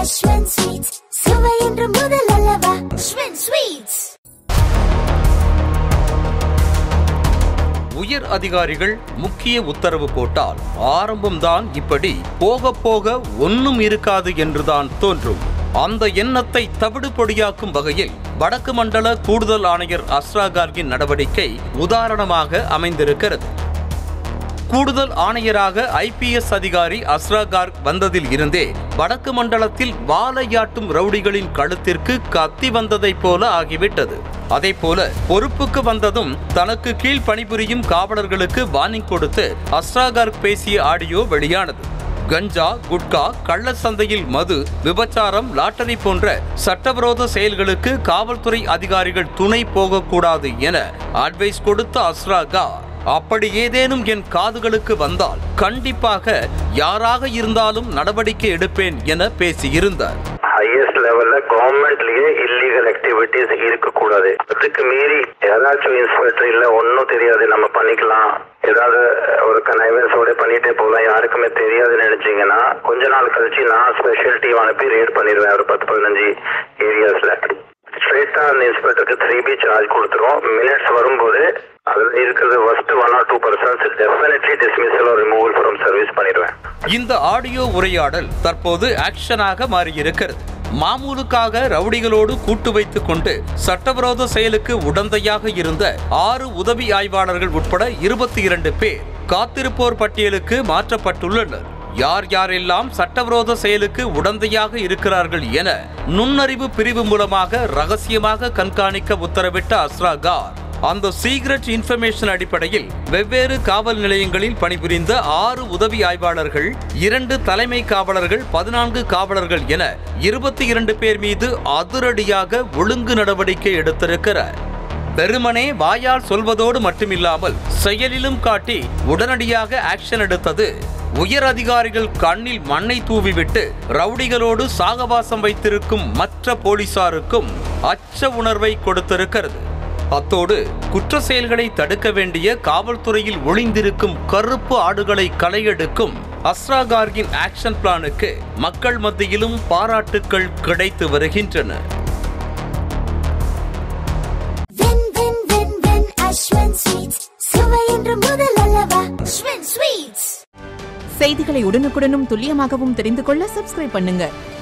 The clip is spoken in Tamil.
அஸ்வன் ஸ்வீட்ஸ் சுவை என்று முதல் அல்லவா அஸ்வன் ஸ்வீட்ஸ் உயர் அதிகாரிகள் முக்கிய உத்தரவு போட்டால் ஆரம்பம்தான் இப்படி போக போக ஒன்னும் இருக்காது என்றுதான் தோன்றும் அந்த எண்ணத்தை தவிடுபொடியாக்கும் வகையில் வடக்கு மண்டல கூடுதல் ஆணையர் அஸ்ரா கார்கின் நடவடிக்கை உதாரணமாக அமைந்திருக்கிறது கூடுதல் ஆணையராக ஐபிஎஸ் அதிகாரி அஸ்ரா கார்க் வந்ததில் இருந்தே வடக்கு மண்டலத்தில் வாழையாட்டும் ரவுடிகளின் கழுத்திற்கு கத்தி வந்ததைப் போல ஆகிவிட்டது அதே போல பொறுப்புக்கு வந்ததும் தனக்கு கீழ் பணிபுரியும் காவலர்களுக்கு வார்னிங் கொடுத்து அஸ்ரா கார்க் பேசிய ஆடியோ வெளியானது கஞ்சா குட்கா கள்ள சந்தையில் மது விபச்சாரம் லாட்டரி போன்ற சட்டவிரோத செயல்களுக்கு காவல்துறை அதிகாரிகள் துணை போகக்கூடாது என அட்வைஸ் கொடுத்த அஸ்ரா கார் அப்படி ஏதேனும் என் காதுகளுக்கு வந்தால் கண்டிப்பாக யாராக இருந்தாலும் நடவடிக்கை எடுப்பேன் என பேசியிருந்தார் ஹையஸ்ட் லெவல்ல கவர்மெண்ட்லயே இல்லீகல் ஆக்டிவிட்டிஸ் இருக்கக்கூடாது அதுக்கு மீறி யாராச்சும் இன்ஸ்பெக்டர் இல்ல ஒன்னும் தெரியாது நம்ம பண்ணிக்கலாம் ஏதாவது ஒரு கனைவன்ஸோட பண்ணிட்டே போகலாம் யாருக்குமே தெரியாதுன்னு நினைச்சீங்கன்னா கொஞ்ச நாள் கழிச்சு நான் ஸ்பெஷல் டீம் அனுப்பி ரேட் பண்ணிடுவேன் ஒரு பத்து பதினஞ்சு ஏரியாஸ்ல ஸ்ட்ரெயிட்டா அந்த இன்ஸ்பெக்டருக்கு த்ரீ பி சார்ஜ் கொடுத்துருவோம் மினிட்ஸ் வரும்போது அதுல இருக்கிறது first one or two percent definitely dismissal removal from service பண்ணிடுவேன் இந்த ஆடியோ உரையாடல் தற்போது ஆக்ஷனாக மாறியிருக்கிறது மாமூலுக்காக ரவுடிகளோடு கூட்டு வைத்துக் கொண்டு சட்டவிரோத செயலுக்கு உடந்தையாக இருந்த ஆறு உதவி ஆய்வாளர்கள் உட்பட இருபத்தி இரண்டு பேர் காத்திருப்போர் பட்டியலுக்கு மாற்றப்பட்டுள்ளனர் யார் யாரெல்லாம் சட்டவிரோத செயலுக்கு உடந்தையாக இருக்கிறார்கள் என நுண்ணறிவு பிரிவு மூலமாக ரகசியமாக கண்காணிக்க உத்தரவிட்ட அஸ்ரா கார் அந்த சீக்ரெட் இன்ஃபர்மேஷன் அடிப்படையில் வெவ்வேறு காவல் நிலையங்களில் பணிபுரிந்த ஆறு உதவி ஆய்வாளர்கள் இரண்டு தலைமை காவலர்கள் பதினான்கு காவலர்கள் என இருபத்தி இரண்டு பேர் மீது அதிரடியாக ஒழுங்கு நடவடிக்கை எடுத்திருக்கிறார் வெறுமனே வாயால் சொல்வதோடு மட்டுமில்லாமல் செயலிலும் காட்டி உடனடியாக ஆக்ஷன் எடுத்தது உயர் அதிகாரிகள் கண்ணில் மண்ணை தூவிவிட்டு ரவுடிகளோடு சாகவாசம் வைத்திருக்கும் மற்ற போலீசாருக்கும் அச்ச உணர்வை கொடுத்திருக்கிறது அத்தோடு குற்ற செயல்களை தடுக்க வேண்டிய காவல்துறையில் ஒளிந்திருக்கும் கருப்பு ஆடுகளை களையெடுக்கும் அஸ்ரா கார்கின் ஆக்ஷன் பிளானுக்கு மக்கள் மத்தியிலும் பாராட்டுக்கள் கிடைத்து வருகின்றன வென் வென் வென் வென் அஸ்வன் ஸ்வீட்ஸ் சுவை என்று முதல் அல்லவா அஸ்வன் ஸ்வீட்ஸ் செய்திகளை உடனுக்குடனும் துல்லியமாகவும் தெரிந்து கொள்ள சப்ஸ்கிரைப் பண்ணுங்க